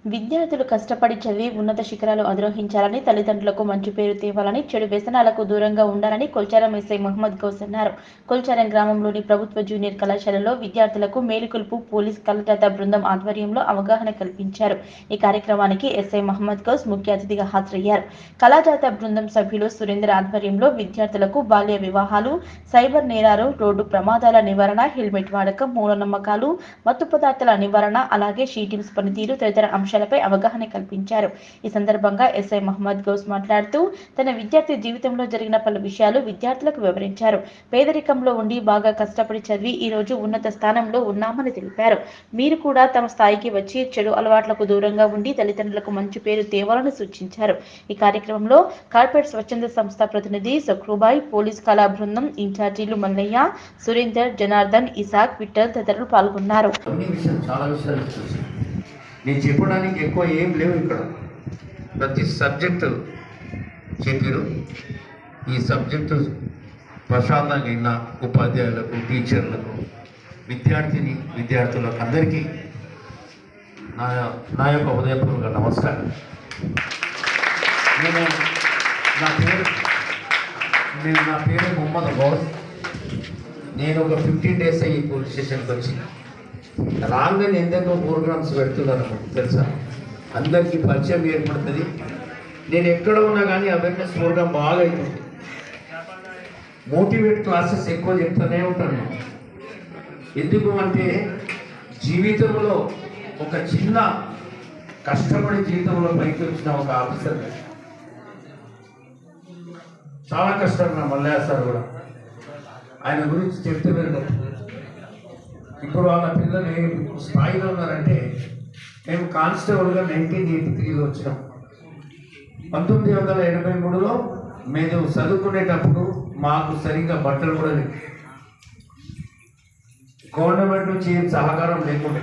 విద్యార్థులు కష్టపడి చదివి ఉన్నత శిఖరాలు అధిరోహించాలని తల్లిదండ్రులకు మంచి పేరు తేవాలని చెడు వ్యసనాలకు దూరంగా ఉండాలని కొల్చారం ఎస్ఐ మహమ్మద్ గౌస్ అన్నారు కొల్చారం గ్రామంలోని ప్రభుత్వ జూనియర్ కళాశాలలో విద్యార్థులకు మేలుకొల్పు పోలీస్ కళాజాత బృందం ఆధ్వర్యంలో అవగాహన కల్పించారు ఈ కార్యక్రమానికి ఎస్ఐ మహమ్మద్ గౌస్ ముఖ్య అతిథిగా హాజరయ్యారు కళాజాత బృందం సభ్యులు సురేందర్ ఆధ్వర్యంలో విద్యార్థులకు బాల్య వివాహాలు సైబర్ నేరాలు రోడ్డు ప్రమాదాల నివారణ హెల్మెట్ వాడకం మూఢనమ్మకాలు మత్తు పదార్థాల నివారణ అలాగే షీటింగ్స్ పనితీరు తదితర అంశాలపై అవగాహన కల్పించారు ఈ సందర్భంగా ఎస్ఐ మహమ్మద్ గౌస్ మాట్లాడుతూ తన విద్యార్థి జీవితంలో జరిగిన పలు విషయాలు విద్యార్థులకు వివరించారు పేదరికంలో ఉండి బాగా కష్టపడి చదివి ఈ రోజు ఉన్నత స్థానంలో ఉన్నామని తెలిపారు మీరు కూడా తమ స్థాయికి వచ్చి చెడు అలవాట్లకు దూరంగా ఉండి తల్లిదండ్రులకు మంచి పేరు తేవాలని సూచించారు ఈ కార్యక్రమంలో కార్పొరేట్ స్వచ్ఛంద సంస్థ ప్రతినిధి సక్రూబాయ్ పోలీస్ కళా బృందం ఇన్ఛార్జీలు మల్లయ్య సురేందర్ జనార్దన్ ఇసాక్ విఠల్ తదితరులు పాల్గొన్నారు అన్ని విషయాలు చాలా విషయాలు చూసి నేను చెప్పడానికి ఎక్కువ ఏం లేవు ఇక్కడ ప్రతి సబ్జెక్టు చెప్పారు ఈ సబ్జెక్టు ప్రశాంతంగా విన్న ఉపాధ్యాయులకు టీచర్లకు విద్యార్థిని విద్యార్థులకు అందరికీ నా నా యొక్క ఉదయపూర్వక నమస్కారం నేను నా పేరు నేను నా పేరు మొహమ్మద్ గౌస్ నేను ఒక ఫిఫ్టీన్ డేస్ అయ్యి పోలీస్ స్టేషన్కి వచ్చి రాగానే ఎందెన్నో ప్రోగ్రామ్స్ పెడుతున్నారు అన్నమాట తెలుసా అందరికీ పరిచయం ఏర్పడుతుంది నేను ఎక్కడ ఉన్నా కానీ అవేర్నెస్ ప్రోగ్రామ్ బాగా అవుతుంది మోటివేట్ క్లాసెస్ ఎక్కువ చెప్తూనే ఉంటాను నేను. ఎందుకు అంటే జీవితంలో ఒక చిన్న కష్టపడి జీవితంలో పైకి వచ్చిన ఒక ఆఫీసర్ చాలా కష్టం నా మల్లయ్య సార్ కూడా ఆయన గురించి చెప్తే మీరు ఇప్పుడు వాళ్ళ పిల్లలు ఏ స్థాయిలో ఉన్నారంటే మేము కానిస్టేబుల్గా నైన్టీన్ ఎయిటీ త్రీలో వచ్చినాం పంతొమ్మిది వందల ఎనభై మూడులో మేము చదువుకునేటప్పుడు మాకు సరిగ్గా బట్టలు కూడా లేవు గవర్నమెంట్ నుంచి ఏం సహకారం లేకుండే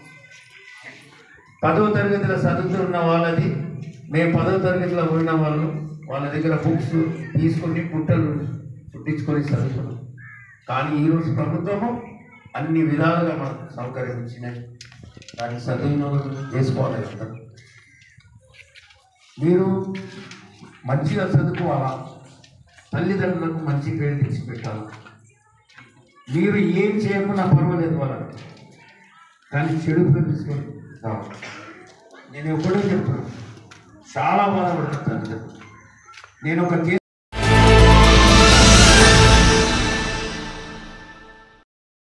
పదవ తరగతిలో చదువుతున్న వాళ్ళది మేము పదవ తరగతిలో ఉన్న వాళ్ళు వాళ్ళ దగ్గర బుక్స్ తీసుకొని పుట్టలు పుట్టించుకొని చదువుతున్నాం కానీ ఈరోజు ప్రభుత్వము అన్ని విధాలుగా మనకు సౌకర్యం ఇచ్చినాయి దాన్ని సద్వినియోగం చేసుకోవాలి అందరూ మీరు మంచిగా చదువుకోవాలా తల్లిదండ్రులకు మంచి పేరు తెచ్చి పెట్టాలి మీరు ఏం చేయకుండా పర్వాలేదు వాళ్ళకి కానీ చెడు పేరు తీసుకొని రావాలి. నేను ఎప్పుడో చెప్తాను చాలా బాధపడుతాను నేను ఒక కేసు